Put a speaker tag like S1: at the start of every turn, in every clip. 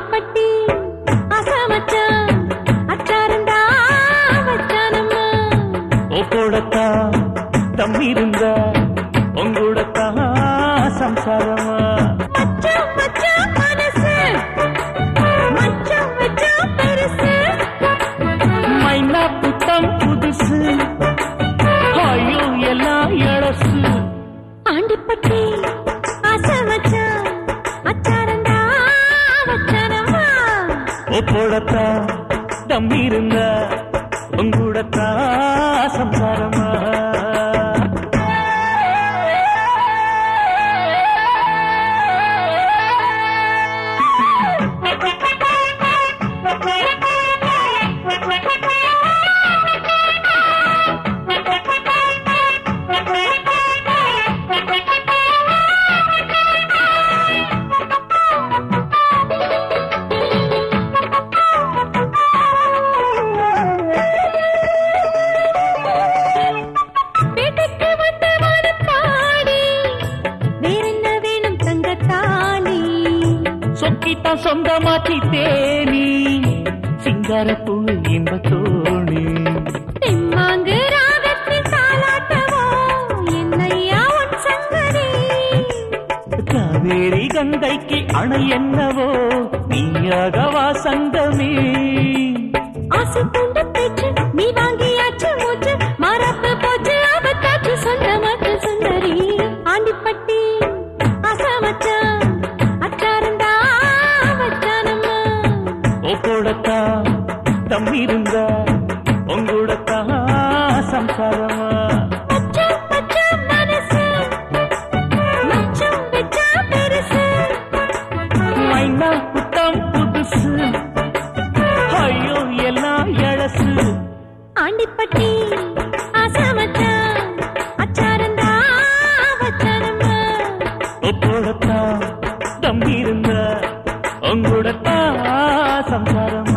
S1: ஆண்டிப்பட்டி அசமச்சான் அச்சாரந்தா வச்சானம்மா
S2: ஒப்போடத்தா தம்பி இருந்தா உங்கூடத்தா சம்சாரமா
S1: மச்சான் மச்சான் மனசு மச்சான் மச்சான் பெருசு
S2: மைனா புத்தம் புதுசு ஐயோ எல்லாம் எழசு
S1: ஆண்டிப்பட்டி அசமச்சான் அச்சாரந்தா வச்சானம்மா
S2: ஒப்போடத்தா தம்பி இருந்தா உங்கூடத்தா சம்சாரமா
S1: வீட்டுக்கு வந்து வானத்தாடி வேறென்ன வேணும் தங்கத்தாலி
S2: சொக்கித்தான் சொந்தமாச்சி தேனி சிங்காரப்பூ இன்ப தோணி
S1: தெம்மாங்கு ராகத்தில் தாலாட்டவோ என்னையா உன் சங்கதி
S2: காவேரி கங்கைக்கு அணை என்னவோ நீயாகவா சங்கமே
S1: ஆசை பூண்ட பேச்சு நீ வாங்கியாச்சு மூச்சு மறப்பு போச்சு அவத்தாச்சு சொந்தமாச்சு சுந்தரி ஆண்டிப்பட்டி அசமச்சான் அச்சாரந்தா வச்சானம்மா
S2: ஒப்போடத்தா தம்பி இருந்தா உங்கூடத்தா சம்சாரமா
S1: மச்சான் மச்சான் மனசு மச்சான் வெச்சா பெருசு
S2: மைனா புத்தம் புதுசு ஐயோ எல்லாம் எழசு
S1: ஆண்டிப்பட்டி அசமச்சான் அச்சாரந்தா வச்சானம்மா
S2: ஒப்போடத்தா தம்பி இருந்தா உங்கூடத்தா சம்சாரமா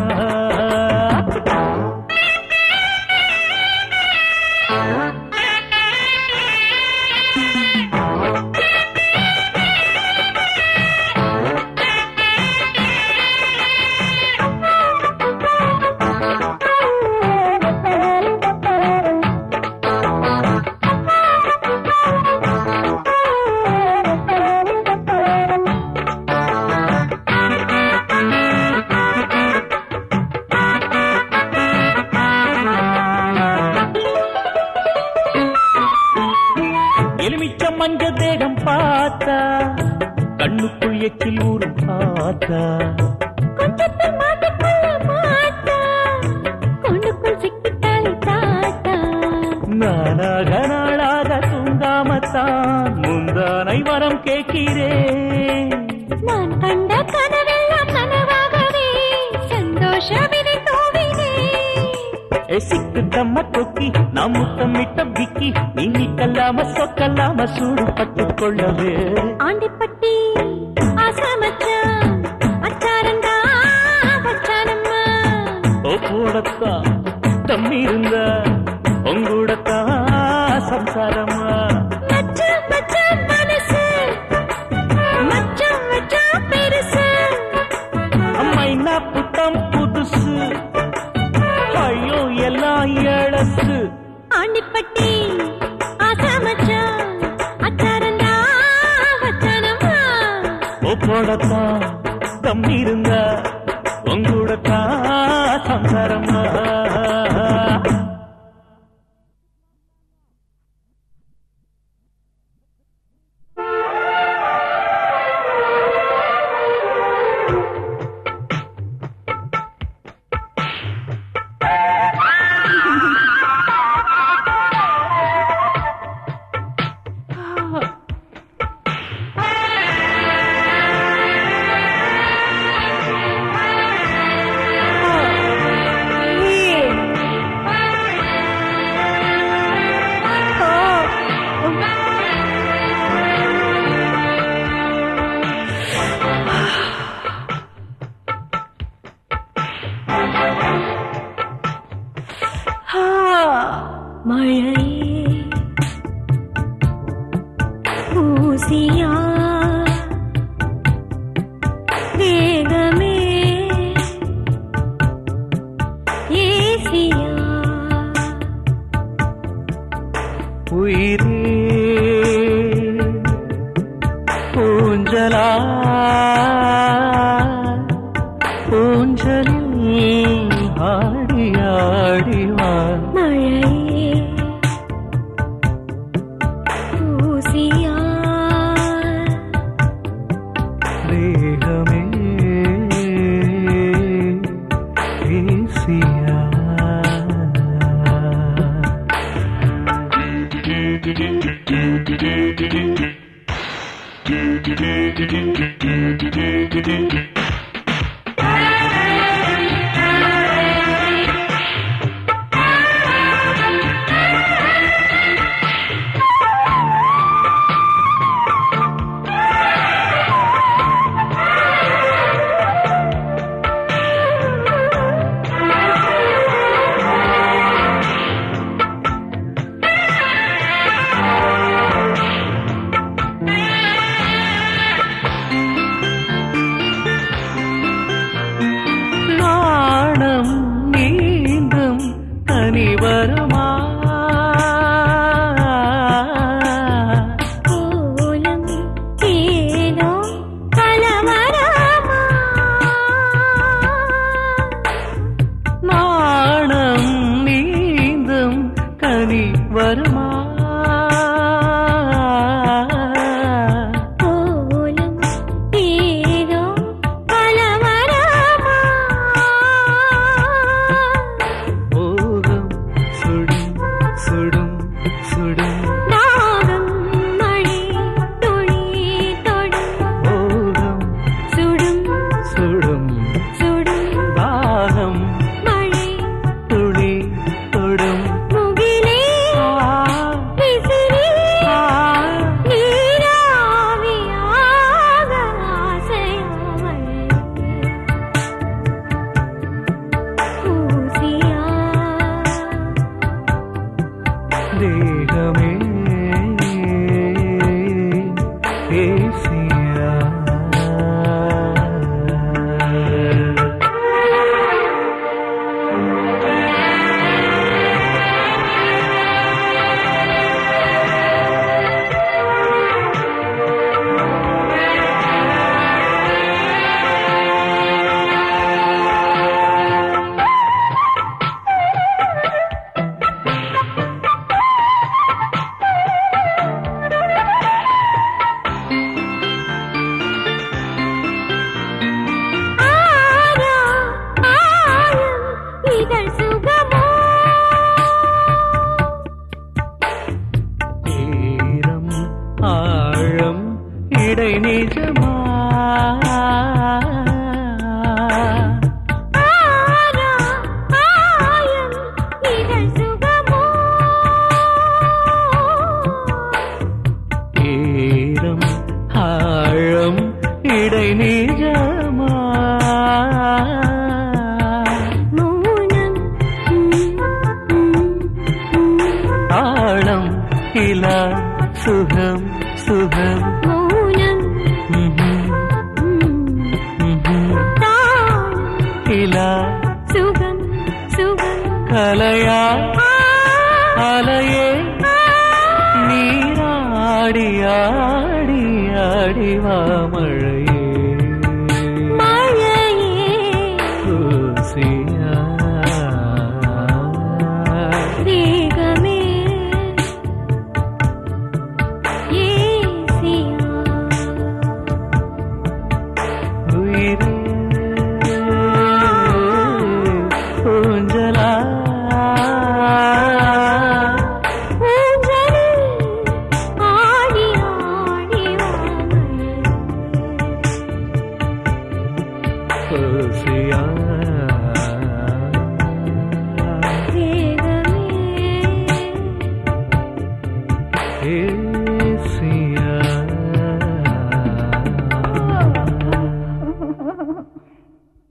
S2: எலுமிச்சம் மஞ்ச தேகம் பார்த்தா கண்ணுக்குள் எச்சில் ஊறும் பார்த்தா
S1: கொஞ்சத்தை மாட்டிக்கொள்ள மாட்டா கொண்டுக்குள் சிக்கிட்டாலே தாத்தா
S2: நானாக நாளாக தூங்காமத்தான் முந்தானை வரம் கேட்கிறேன்
S1: நான் கண்ட கனவெல்லாம் நனவாகவே சந்தோஷவினை தோவினே
S2: சிக்கு தம்ம தொக்கி நாம் முத்தமிட்ட பிக்கி நீ நிக்கல்லாம சொக்கல்லாம சூடு பட்டுக் கொள்ளவே
S1: ஆண்டிப்பட்டி அசமச்சான் அச்சாரந்தா வச்சானம்மா
S2: போடத்தான் தம்மி இருந்த உங்கூடத்தான் சம்சாரமா
S1: மச்சான் மச்சான் மனசு மச்சான் மச்சான் பெருசு
S2: அம்மைனா புத்தம் புதுசு ஐயோ எல்லாம் எழசு
S1: ஆண்டிப்பட்டி அசமச்சான் அச்சாரந்தா வச்சானம்மா
S2: போடத்தான் தம்பி இருந்த உங்கூடத்தான் சம்சாரமா
S1: மழையே ஊசியா வேகமே
S2: ஊஞ்சலில் ஆடி ஆடி வா
S1: மழையே ஊசியா
S2: தேகமே பேசியா நாணம் நீந்தும் கனி வருமா
S1: கோலம் ஏனோ கலவரமா
S2: நாணம் நீந்தும் கனி வருமா
S1: கோலம் ஏனோ கலவரமா
S2: மோகம் சுடும் சுடும் சுடும்
S1: தாகம் மழை துளி தொடும்
S2: மோகம்
S1: சுடும்
S2: சுடும்
S1: சுடும்
S2: தாகம்
S1: மழை
S2: துளி தொடும்
S1: முகிலே
S2: ஆ,
S1: விசிறி
S2: ஆ,
S1: நீராவியாக ஆசையாமல் ஊசியா
S2: தேகமே பேசியா
S1: ஆரா ஆயம் இதழ் சுகமோ
S2: ஈரம் ஆழம் இடை நிஜமா
S1: ஆரா ஆயம் இதழ் சுகமோ
S2: ஈரம் ஆழம் இடை நிஜமா
S1: மௌனம்
S2: ஆழம் இலா சுகம் சுகம்
S1: மௌனம்
S2: ம்ஹும், ம்ஹும்.
S1: தாளம்
S2: இலா
S1: சுகம் சுகம்
S2: கலையா
S1: ஆ
S2: அலையே நீராடி ஆடி ஆடி வா மழையே
S1: மழையே
S2: ஊசியா.
S1: தேகமே ஏசியா
S2: உயிரே ஊஞ்சலா
S1: ஊஞ்சலில் ஆடி ஆடி வாமல்
S2: ஊசியா.
S1: தேகமே
S2: ஏ